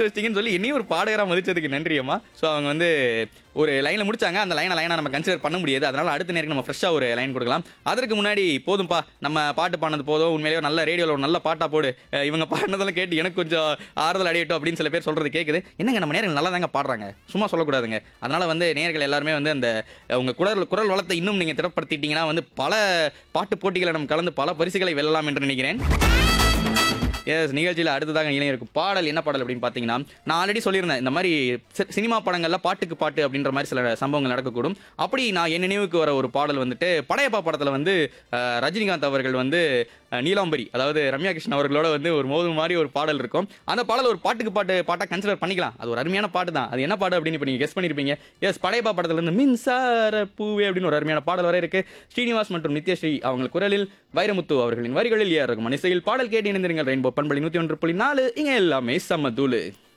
முடிச்சு வச்சிட்டீங்கன்னு சொல்லி என்னையும் ஒரு பாடகரா மதிச்சதுக்கு நன்றி அம்மா ஸோ அவங்க வந்து ஒரு லைனில் முடிச்சாங்க அந்த லைனை லைனாக நம்ம கன்சிடர் பண்ண முடியாது அதனால அடுத்த நேரம் நம்ம ஃப்ரெஷ்ஷாக ஒரு லைன் கொடுக்கலாம் அதற்கு முன்னாடி போதும்பா நம்ம பாட்டு பாடினது போதும் உண்மையிலேயே நல்ல ரேடியோவில் ஒரு நல்ல பாட்டா போடு அஹ் இவங்க பாடினதெல்லாம் கேட்டு எனக்கு கொஞ்சம் ஆறுதல் அடையட்டும் அப்படின்னு சில பேர் சொல்றது கேட்குது என்னங்க நம்ம நேர்கள் நல்லா தாங்க பாடுறாங்க சும்மா சொல்லக்கூடாதுங்க அதனால வந்து நேர்கள் எல்லாருமே வந்து அந்த அஹ், உங்க குரல் குரல் வளத்தை இன்னும் நீங்க திறப்படுத்திட்டீங்கன்னா வந்து பல பாட்டு போட்டிகளை நம்ம கலந்து பல பரிசுகளை வெல்லலாம் என்று நினைக்கிறேன் எஸ் நிகழ்ச்சியில் அடுத்ததாக இளைஞருக்கு பாடல் என்ன பாடல் அப்படின்னு பார்த்தீங்கன்னா நான் ஆல்ரெடி சொல்லியிருந்தேன் இந்த மாதிரி சி- சினிமா படங்கள்ல பாட்டுக்கு பாட்டு அப்படின்ற மாதிரி சில சம்பவங்கள் நடக்கக்கூடும் அப்படி நான் என் நினைவுக்கு வர ஒரு பாடல் வந்துட்டு படையப்பா படத்தில் வந்து அஹ், ரஜினிகாந்த் அவர்கள் வந்து அஹ், நீலாம்பரி அதாவது ரம்யா கிருஷ்ணன் அவர்களோட வந்து ஒரு மோதும் மாதிரி ஒரு பாடல் இருக்கும் அந்த பாடல் ஒரு பாட்டுக்கு பாட்டு பாட்டாக கன்சிடர் பண்ணிக்கலாம் அது ஒரு அருமையான பாட்டு தான் அது என்ன பாடு அப்படின்னு இப்போ நீங்கள் கெஸ் பண்ணியிருப்பீங்க எஸ் படையப்பா படத்துல இருந்து மின்சார பூவே அப்படின்னு ஒரு அருமையான பாடல் வரை இருக்கு ஸ்ரீனிவாஸ் மற்றும் நித்யஸ்ரீ அவங்க குரலில் வைரமுத்து அவர்களின் வரிகளில் ஏ ரகுமான் இசையில் பாடல் கேட்டு இணைந்திருங்கள் ரெயின்போ பண்பலி நூற்றி ஒன்று புள்ளி நாலு இங்கே எல்லாமே சமதூளு